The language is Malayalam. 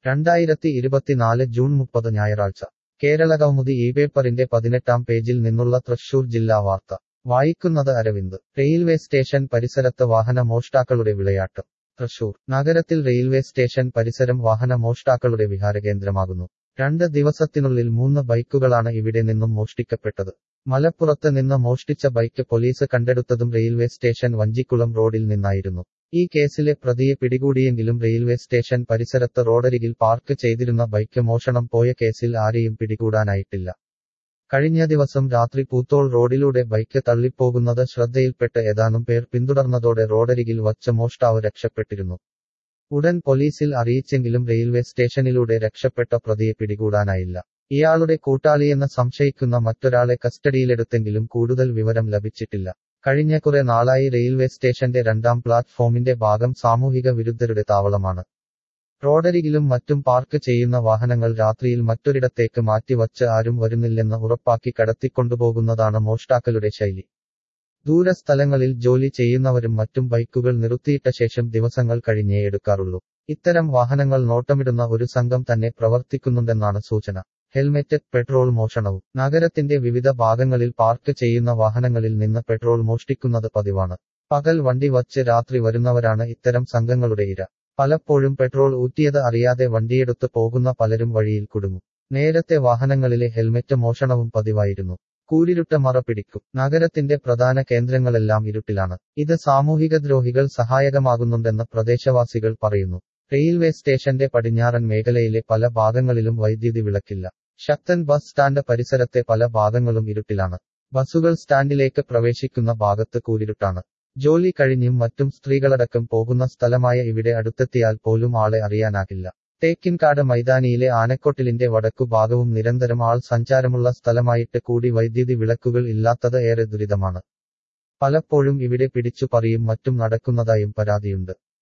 രണ്ടായിരത്തി ഇരുപത്തിനാല് ജൂൺ മുപ്പത് ഞായറാഴ്ച കേരളകൗമുദി ഈ പേപ്പറിന്റെ പതിനെട്ടാം പേജിൽ നിന്നുള്ള തൃശൂർ ജില്ലാ വാർത്ത വായിക്കുന്നത് അരവിന്ദ് റെയിൽവേ സ്റ്റേഷൻ പരിസരത്ത് വാഹന മോഷ്ടാക്കളുടെ വിളയാട്ട് തൃശൂർ നഗരത്തിൽ റെയിൽവേ സ്റ്റേഷൻ പരിസരം വാഹന മോഷ്ടാക്കളുടെ വിഹാരകേന്ദ്രമാകുന്നു രണ്ട് ദിവസത്തിനുള്ളിൽ മൂന്ന് ബൈക്കുകളാണ് ഇവിടെ നിന്നും മോഷ്ടിക്കപ്പെട്ടത് മലപ്പുറത്ത് നിന്ന് മോഷ്ടിച്ച ബൈക്ക് പോലീസ് കണ്ടെടുത്തതും റെയിൽവേ സ്റ്റേഷൻ വഞ്ചിക്കുളം റോഡിൽ നിന്നായിരുന്നു ഈ കേസിലെ പ്രതിയെ പിടികൂടിയെങ്കിലും റെയിൽവേ സ്റ്റേഷൻ പരിസരത്ത് റോഡരികിൽ പാർക്ക് ചെയ്തിരുന്ന ബൈക്ക് മോഷണം പോയ കേസിൽ ആരെയും പിടികൂടാനായിട്ടില്ല കഴിഞ്ഞ ദിവസം രാത്രി പൂത്തോൾ റോഡിലൂടെ ബൈക്ക് തള്ളിപ്പോകുന്നത് ശ്രദ്ധയിൽപ്പെട്ട് ഏതാനും പേർ പിന്തുടർന്നതോടെ റോഡരികിൽ വച്ച മോഷ്ടാവ് രക്ഷപ്പെട്ടിരുന്നു ഉടൻ പോലീസിൽ അറിയിച്ചെങ്കിലും റെയിൽവേ സ്റ്റേഷനിലൂടെ രക്ഷപ്പെട്ട പ്രതിയെ പിടികൂടാനായില്ല ഇയാളുടെ കൂട്ടാളിയെന്ന് സംശയിക്കുന്ന മറ്റൊരാളെ കസ്റ്റഡിയിലെടുത്തെങ്കിലും കൂടുതൽ വിവരം ലഭിച്ചിട്ടില്ല കഴിഞ്ഞ കുറെ നാളായി റെയിൽവേ സ്റ്റേഷന്റെ രണ്ടാം പ്ലാറ്റ്ഫോമിന്റെ ഭാഗം സാമൂഹിക വിരുദ്ധരുടെ താവളമാണ് റോഡരികിലും മറ്റും പാർക്ക് ചെയ്യുന്ന വാഹനങ്ങൾ രാത്രിയിൽ മറ്റൊരിടത്തേക്ക് മാറ്റിവച്ച് ആരും വരുന്നില്ലെന്ന് ഉറപ്പാക്കി കടത്തിക്കൊണ്ടുപോകുന്നതാണ് മോഷ്ടാക്കളുടെ ശൈലി ദൂരസ്ഥലങ്ങളിൽ ജോലി ചെയ്യുന്നവരും മറ്റും ബൈക്കുകൾ നിർത്തിയിട്ട ശേഷം ദിവസങ്ങൾ കഴിഞ്ഞേ എടുക്കാറുള്ളൂ ഇത്തരം വാഹനങ്ങൾ നോട്ടമിടുന്ന ഒരു സംഘം തന്നെ പ്രവർത്തിക്കുന്നുണ്ടെന്നാണ് സൂചന ഹെൽമെറ്റ് പെട്രോൾ മോഷണവും നഗരത്തിന്റെ വിവിധ ഭാഗങ്ങളിൽ പാർക്ക് ചെയ്യുന്ന വാഹനങ്ങളിൽ നിന്ന് പെട്രോൾ മോഷ്ടിക്കുന്നത് പതിവാണ് പകൽ വണ്ടി വച്ച് രാത്രി വരുന്നവരാണ് ഇത്തരം സംഘങ്ങളുടെ ഇര പലപ്പോഴും പെട്രോൾ ഊറ്റിയത് അറിയാതെ വണ്ടിയെടുത്ത് പോകുന്ന പലരും വഴിയിൽ കുടുങ്ങും നേരത്തെ വാഹനങ്ങളിലെ ഹെൽമെറ്റ് മോഷണവും പതിവായിരുന്നു കൂരിരുട്ട മറ പിടിക്കും നഗരത്തിന്റെ പ്രധാന കേന്ദ്രങ്ങളെല്ലാം ഇരുട്ടിലാണ് ഇത് സാമൂഹിക ദ്രോഹികൾ സഹായകമാകുന്നുണ്ടെന്ന് പ്രദേശവാസികൾ പറയുന്നു റെയിൽവേ സ്റ്റേഷന്റെ പടിഞ്ഞാറൻ മേഖലയിലെ പല ഭാഗങ്ങളിലും വൈദ്യുതി വിളക്കില്ല ശക്തൻ ബസ് സ്റ്റാൻഡ് പരിസരത്തെ പല ഭാഗങ്ങളും ഇരുട്ടിലാണ് ബസ്സുകൾ സ്റ്റാൻഡിലേക്ക് പ്രവേശിക്കുന്ന ഭാഗത്ത് കൂരിരുട്ടാണ് ജോലി കഴിഞ്ഞും മറ്റും സ്ത്രീകളടക്കം പോകുന്ന സ്ഥലമായ ഇവിടെ അടുത്തെത്തിയാൽ പോലും ആളെ അറിയാനാകില്ല തേക്കിൻകാട് മൈതാനിയിലെ ആനക്കൊട്ടിലിന്റെ വടക്കു ഭാഗവും നിരന്തരം ആൾ സഞ്ചാരമുള്ള സ്ഥലമായിട്ട് കൂടി വൈദ്യുതി വിളക്കുകൾ ഇല്ലാത്തത് ഏറെ ദുരിതമാണ് പലപ്പോഴും ഇവിടെ പിടിച്ചു പറിയും മറ്റും നടക്കുന്നതായും പരാതിയുണ്ട്